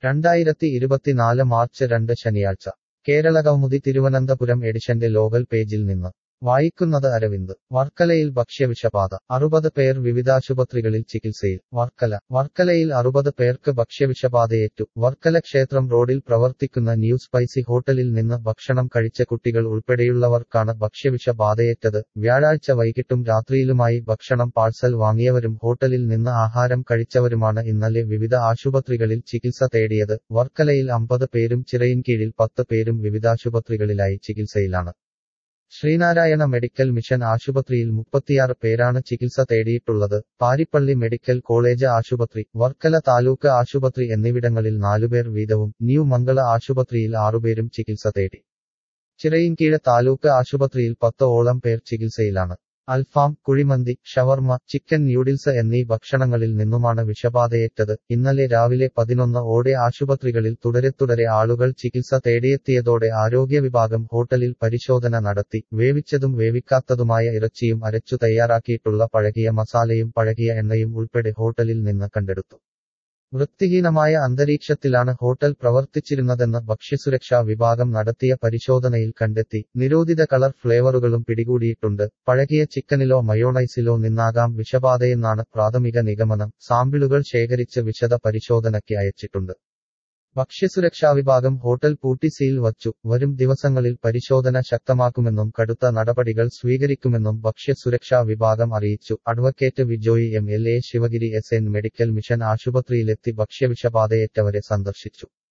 രണ്ടായിരത്തി ഇരുപത്തിനാല് മാർച്ച് രണ്ട് ശനിയാഴ്ച കേരള കൗമുദി തിരുവനന്തപുരം എഡിഷന്റെ ലോകൽ പേജിൽ നിന്ന് വായിക്കുന്നത് അരവിന്ദ് വർക്കലയിൽ ഭക്ഷ്യവിഷബാധ അറുപത് പേർ വിവിധാശുപത്രികളിൽ ചികിത്സയിൽ വർക്കല വർക്കലയിൽ അറുപത് പേർക്ക് ഭക്ഷ്യവിഷബാധയേറ്റു വർക്കല ക്ഷേത്രം റോഡിൽ പ്രവർത്തിക്കുന്ന ന്യൂ സ്പൈസി ഹോട്ടലിൽ നിന്ന് ഭക്ഷണം കഴിച്ച കുട്ടികൾ ഉൾപ്പെടെയുള്ളവർക്കാണ് ഭക്ഷ്യവിഷബാധയേറ്റത് വ്യാഴാഴ്ച വൈകിട്ടും രാത്രിയിലുമായി ഭക്ഷണം പാഴ്സൽ വാങ്ങിയവരും ഹോട്ടലിൽ നിന്ന് ആഹാരം കഴിച്ചവരുമാണ് ഇന്നലെ വിവിധ ആശുപത്രികളിൽ ചികിത്സ തേടിയത് വർക്കലയിൽ അമ്പത് പേരും ചിറയിൻകീഴിൽ പത്ത് പേരും വിവിധാശുപത്രികളിലായി ചികിത്സയിലാണ് ശ്രീനാരായണ മെഡിക്കൽ മിഷൻ ആശുപത്രിയിൽ മുപ്പത്തിയാറ് പേരാണ് ചികിത്സ തേടിയിട്ടുള്ളത് പാരിപ്പള്ളി മെഡിക്കൽ കോളേജ് ആശുപത്രി വർക്കല താലൂക്ക് ആശുപത്രി എന്നിവിടങ്ങളിൽ നാലുപേർ വീതവും ന്യൂ മംഗള ആശുപത്രിയിൽ ആറുപേരും ചികിത്സ തേടി ചിറയിൻകീഴ് താലൂക്ക് ആശുപത്രിയിൽ പത്ത് ഓളം പേർ ചികിത്സയിലാണ് അൽഫാം കുഴിമന്തി ഷവർമ ചിക്കൻ ന്യൂഡിൽസ് എന്നീ ഭക്ഷണങ്ങളിൽ നിന്നുമാണ് വിഷബാധയേറ്റത് ഇന്നലെ രാവിലെ പതിനൊന്ന് ഓടെ ആശുപത്രികളിൽ തുടരെ തുടരെ ആളുകൾ ചികിത്സ തേടിയെത്തിയതോടെ ആരോഗ്യ വിഭാഗം ഹോട്ടലിൽ പരിശോധന നടത്തി വേവിച്ചതും വേവിക്കാത്തതുമായ ഇറച്ചിയും അരച്ചു തയ്യാറാക്കിയിട്ടുള്ള പഴകിയ മസാലയും പഴകിയ എണ്ണയും ഉൾപ്പെടെ ഹോട്ടലിൽ നിന്ന് കണ്ടെടുത്തു വൃത്തിഹീനമായ അന്തരീക്ഷത്തിലാണ് ഹോട്ടൽ പ്രവർത്തിച്ചിരുന്നതെന്ന് ഭക്ഷ്യസുരക്ഷാ വിഭാഗം നടത്തിയ പരിശോധനയിൽ കണ്ടെത്തി നിരോധിത കളർ ഫ്ലേവറുകളും പിടികൂടിയിട്ടുണ്ട് പഴകിയ ചിക്കനിലോ മയോണൈസിലോ നിന്നാകാം വിഷബാധയെന്നാണ് പ്രാഥമിക നിഗമനം സാമ്പിളുകൾ ശേഖരിച്ച് വിശദ പരിശോധനയ്ക്ക് അയച്ചിട്ടുണ്ട് ഭക്ഷ്യസുരക്ഷാ വിഭാഗം ഹോട്ടൽ പൂട്ടി സീൽ വച്ചു വരും ദിവസങ്ങളിൽ പരിശോധന ശക്തമാക്കുമെന്നും കടുത്ത നടപടികൾ സ്വീകരിക്കുമെന്നും ഭക്ഷ്യസുരക്ഷാ വിഭാഗം അറിയിച്ചു advocate Vijoy M L A Sivagiri S N medical mission ആശുപത്രിയിലെത്തി ഭക്ഷ്യവിഷബാധയേറ്റവരെ സന്ദർശിച്ചു